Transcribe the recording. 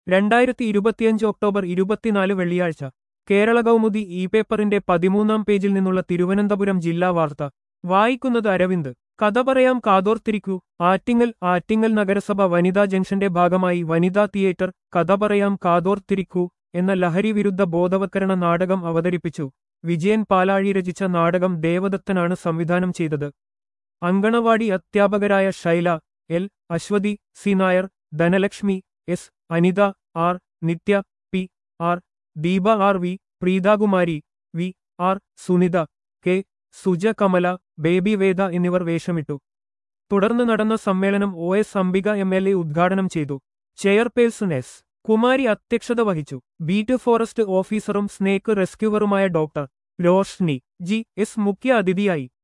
രണ്ടായിരത്തി ഇരുപത്തിയഞ്ച് ഒക്ടോബർ ഇരുപത്തിനാല് വെള്ളിയാഴ്ച കേരള കൗമുദി ഇ പേപ്പറിന്റെ പതിമൂന്നാം പേജിൽ നിന്നുള്ള തിരുവനന്തപുരം ജില്ലാ വാർത്ത വായിക്കുന്നത് അരവിന്ദ് കഥ പറയാം കാതോർത്തിരിക്കൂ ആറ്റിങ്ങൽ ആറ്റിങ്ങൽ നഗരസഭ വനിതാ ജംഗ്ഷന്റെ ഭാഗമായി വനിതാ തിയേറ്റർ കഥ പറയാം കാതോർത്തിരിക്കൂ എന്ന ലഹരി വിരുദ്ധ ബോധവത്കരണ നാടകം അവതരിപ്പിച്ചു വിജയൻ പാലാഴി രചിച്ച നാടകം ദേവദത്തനാണ് സംവിധാനം ചെയ്തത് അങ്കണവാടി അധ്യാപകരായ Shaila L Aswathy C Nair Dhanalakshmi S Anitha R Nithya P R Deepa R V Preethakumari V R Sunitha K Suja Kamala Baby Veda എന്നിവർ വേഷമിട്ടു തുടർന്ന് നടന്ന സമ്മേളനം O S Ambika M L A ഉദ്ഘാടനം ചെയ്തു ചെയർപേഴ്സൺ എസ് കുമാരി അധ്യക്ഷത വഹിച്ചു ബീറ്റ് ഫോറസ്റ്റ് ഓഫീസറും സ്നേക്ക് റെസ്ക്യൂവറുമായ ഡോക്ടർ രോഷ്നി ജി എസ് മുഖ്യ അതിഥിയായി